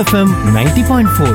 FM ninety point four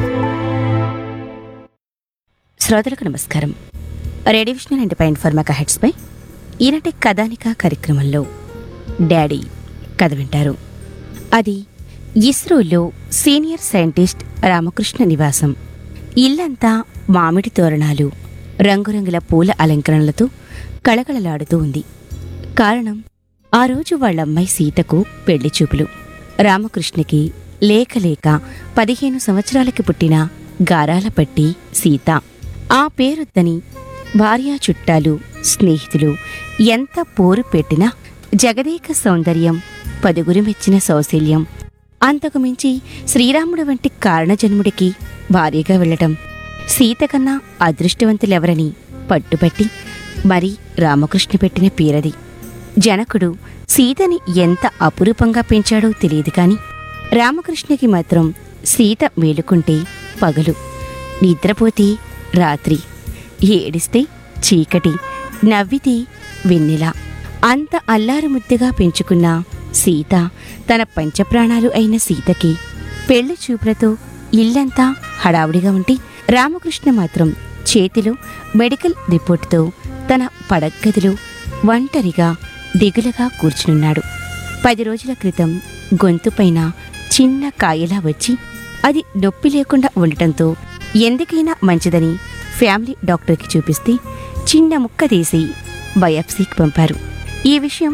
శ్రోతలకు నమస్కారం radio vision ninety point four mega హెడ్స్పై ఈనాటి కథానిక కార్యక్రమంలో డాడీ కథ వింటారు అది ఇస్రోలో సీనియర్ సైంటిస్ట్ రామకృష్ణ నివాసం ఇల్లంతా మామిడి తోరణాలు రంగురంగుల పూల అలంకరణలతో కళకళలాడుతూ ఉంది కారణం ఆ రోజు వాళ్ళమ్మాయి సీతకు పెళ్లి చూపులు రామకృష్ణకి లేక లేక పదిహేను సంవత్సరాలకి పుట్టిన గారాల పట్టి సీత ఆ పేరొద్దని భార్యా చుట్టాలు స్నేహితులు ఎంత పోరు పెట్టినా జగదేక సౌందర్యం పదుగురు మెచ్చిన సౌశల్యం అంతకు మించి శ్రీరాముడు వంటి కారణజన్ముడికి భార్యగా వెళ్ళటం సీత కన్నా అదృష్టవంతులెవరని పట్టుపట్టి మరి రామకృష్ణ పెట్టిన పీరది జనకుడు సీతని ఎంత అపురూపంగా పెంచాడో తెలియదు కాని రామకృష్ణకి మాత్రం సీత మేలుకుంటే పగలు నిద్రపోతే రాత్రి ఏడిస్తే చీకటి నవ్వితే వెన్నెల అంత అల్లారు ముద్దుగా పెంచుకున్న సీత తన పంచప్రాణాలు అయిన సీతకి పెళ్లి చూపులతో ఇల్లంతా హడావుడిగా ఉంటే రామకృష్ణ మాత్రం చేతిలో మెడికల్ రిపోర్టుతో తన పడగ్గదిలో ఒంటరిగా దిగులుగా కూర్చునున్నాడు పది రోజుల క్రితం గొంతుపైన చిన్న కాయలా వచ్చి అది నొప్పి లేకుండా ఉండటంతో ఎందుకైనా మంచిదని ఫ్యామిలీ డాక్టర్కి చూపిస్తే చిన్న ముక్క తీసి బయాప్సీకి పంపారు ఈ విషయం